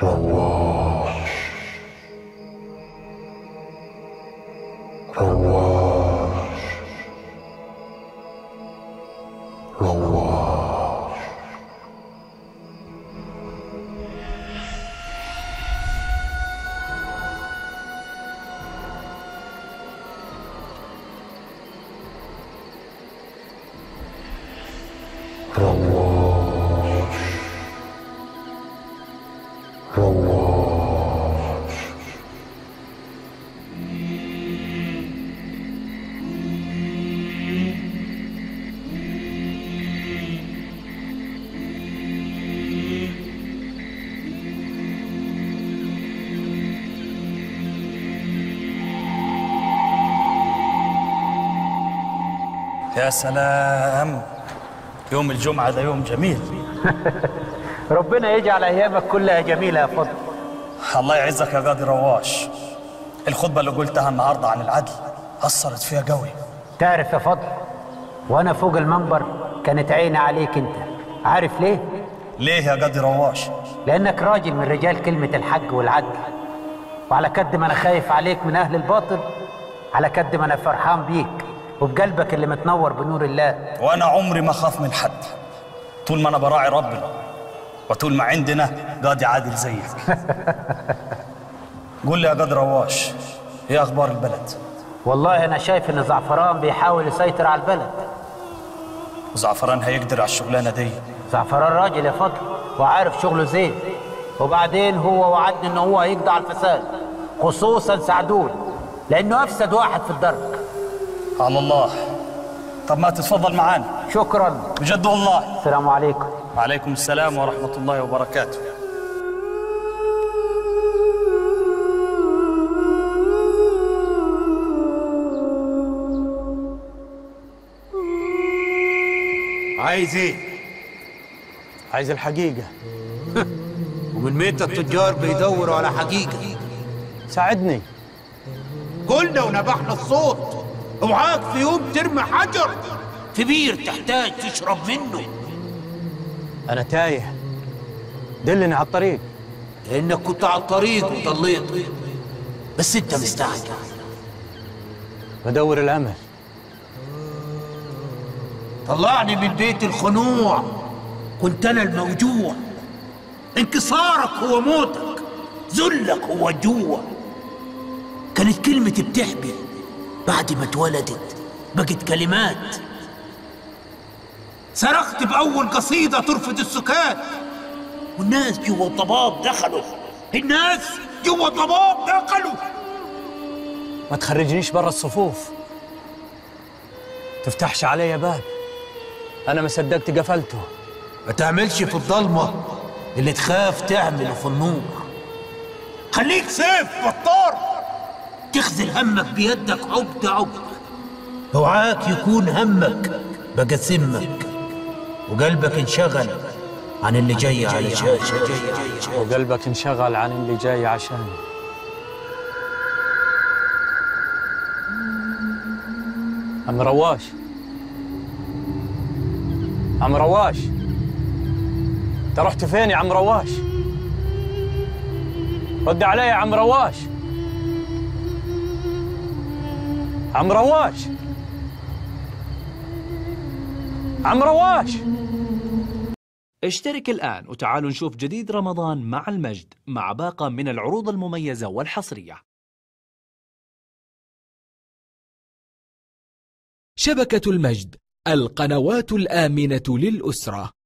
رواش رواش رواش رواش رواش يا سلام يوم الجمعة ده يوم جميل ربنا يجعل ايامك كلها جميله يا فضل الله يعزك يا قاضي رواش الخطبة اللي قلتها النهاردة عن العدل أثرت فيها قوي تعرف يا فضل وانا فوق المنبر كانت عيني عليك انت عارف ليه ليه يا قاضي رواش لانك راجل من رجال كلمه الحق والعدل وعلى قد ما انا خايف عليك من اهل الباطل على قد ما انا فرحان بيك وبقلبك اللي متنور بنور الله وأنا عمري ما أخاف من حد طول ما أنا براعي ربنا وطول ما عندنا قاضي عادل زيك قول لي يا قاضي رواش إيه أخبار البلد والله انا شايف ان زعفران بيحاول يسيطر على البلد زعفران هيقدر على الشغلانة دي زعفران راجل يا فضل وعارف شغله زين وبعدين هو وعدني ان هو هيقضي على الفساد خصوصا سعدون لانه افسد واحد في الدرب على الله طب ما تتفضل معانا شكرا بجد والله السلام عليكم وعليكم السلام ورحمة الله وبركاته عايز ايه؟ عايز الحقيقة ومن متى التجار بيدوروا على حقيقة ساعدني قلنا ونبحنا الصوت اوعاك في يوم ترمي حجر في بير تحتاج تشرب منه أنا تايه دلني على الطريق لانك كنت على الطريق وضليت بس انت مستعجل بدور الأمل طلعني من بيت الخنوع كنت انا الموجوع انكسارك هو موتك ذلك هو الجوع كانت كلمة بتحبي بعد ما اتولدت بقت كلمات صرخت بأول قصيدة ترفض السكات والناس جوا الضباب دخلوا الناس جوا الضباب دخلوا ما تخرجنيش برا الصفوف تفتحش علي باب أنا ما صدقت قفلته ما تعملش في الضلمة اللي تخاف تعمله في النور خليك سيف بطار تخزل همك بيدك عبد عبد اوعاك يكون همك بقى سمك وقلبك انشغل عن اللي جاي علشان وقلبك انشغل عن اللي جاي عشاني عم رواش عم رواش انت رحت فين يا عم رواش رد علي يا عم رواش عم رواش عم رواش اشترك الآن وتعالوا نشوف جديد رمضان مع المجد مع باقة من العروض المميزة والحصرية شبكة المجد القنوات الآمنة للأسرة